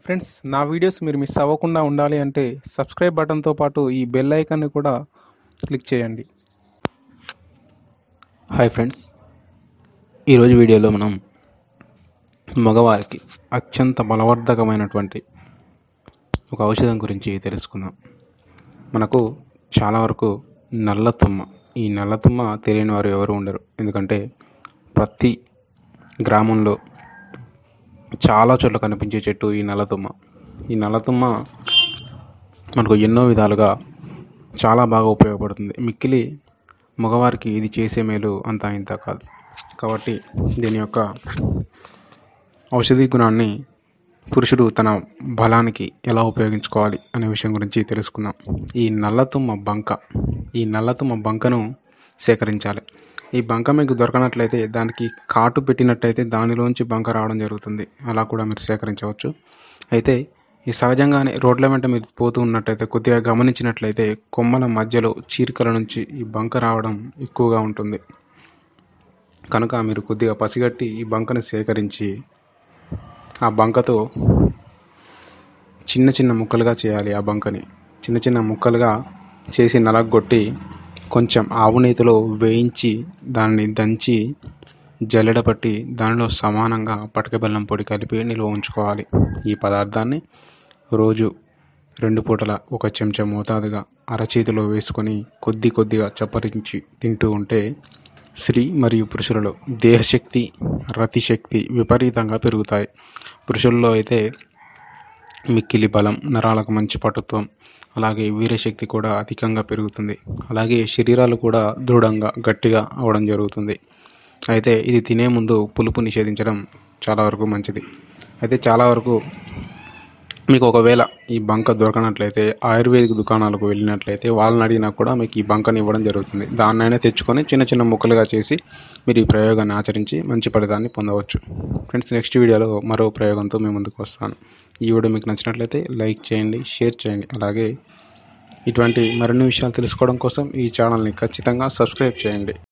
friends నా videos మీరు miss అవ్వకుండా ఉండాలి అంటే సబ్స్క్రైబ్ బటన్తో పాటు ఈ బెల్ ఐకాన్ని కూడా క్లిక్ చేయండి హాయ్ ఫ్రెండ్స్ ఈరోజు వీడియోలో మనం మగవారికి అత్యంత బలవర్ధకమైనటువంటి ఒక ఔషధం గురించి తెలుసుకుందాం మనకు చాలా వరకు నల్ల తుమ్మ ఈ నల్ల తుమ్మ తెలియని వారు ఎవరు ఉండరు ఎందుకంటే ప్రతి గ్రామంలో చాలా చోట్ల కనిపించే చెట్టు ఈ నల్లతుమ్మ ఈ నల్లతుమ్మ మనకు ఎన్నో విధాలుగా చాలా బాగా ఉపయోగపడుతుంది మిక్కిలి మగవారికి ఇది చేసే మేలు అంత ఇంత కాదు కాబట్టి దీని యొక్క ఔషధి గుణాన్ని పురుషుడు తన బలానికి ఎలా ఉపయోగించుకోవాలి అనే విషయం గురించి తెలుసుకుందాం ఈ నల్లతుమ్మ బంక ఈ నల్లతుమ్మ బంకను సేకరించాలి ఈ బంక మీకు దొరకనట్లయితే దానికి కాటు పెట్టినట్టయితే దానిలోంచి బంక రావడం జరుగుతుంది అలా కూడా మీరు సేకరించవచ్చు అయితే ఈ సహజంగానే రోడ్ల వెంట మీరు పోతూ ఉన్నట్టయితే కొద్దిగా గమనించినట్లయితే కొమ్మల మధ్యలో చీరికల నుంచి ఈ బంక రావడం ఎక్కువగా ఉంటుంది కనుక మీరు కొద్దిగా పసిగట్టి ఈ బంకను సేకరించి ఆ బంకతో చిన్న చిన్న ముక్కలుగా చేయాలి ఆ బంకని చిన్న చిన్న ముక్కలుగా చేసి నలగొట్టి కొంచెం ఆవు నేతిలో వేయించి దాన్ని దంచి జల్లెడ పట్టి దానిలో సమానంగా పటక బెల్లం పొడి కలిపి నిల్వ ఉంచుకోవాలి ఈ పదార్థాన్ని రోజు రెండు పూటల ఒక చెంచా మోతాదుగా అరచేతిలో వేసుకొని కొద్ది కొద్దిగా చప్పరించి తింటూ ఉంటే స్త్రీ మరియు పురుషులలో దేహశక్తి రతిశక్తి విపరీతంగా పెరుగుతాయి పురుషుల్లో అయితే మిక్కిలి బలం నరాలకు మంచి పటుత్వం అలాగే వీరశక్తి కూడా అధికంగా పెరుగుతుంది అలాగే శరీరాలు కూడా దృఢంగా గట్టిగా అవడం జరుగుతుంది అయితే ఇది తినే ముందు పులుపు నిషేధించడం చాలా వరకు మంచిది అయితే చాలా వరకు మీకు ఒకవేళ ఈ బంక దొరకనట్లయితే ఆయుర్వేదిక్ దుకాణాలకు వెళ్ళినట్లయితే వాళ్ళని అడిగినా కూడా మీకు ఈ బంకని ఇవ్వడం జరుగుతుంది దాన్నైనా తెచ్చుకొని చిన్న చిన్న ముక్కలుగా చేసి మీరు ఈ ప్రయోగాన్ని ఆచరించి మంచి ఫలితాన్ని పొందవచ్చు ఫ్రెండ్స్ నెక్స్ట్ వీడియోలో మరో ప్రయోగంతో మేము ముందుకు వస్తాను ఈ వీడియో మీకు నచ్చినట్లయితే లైక్ చేయండి షేర్ చేయండి అలాగే ఇటువంటి మరిన్ని విషయాలు తెలుసుకోవడం కోసం ఈ ఛానల్ని ఖచ్చితంగా సబ్స్క్రైబ్ చేయండి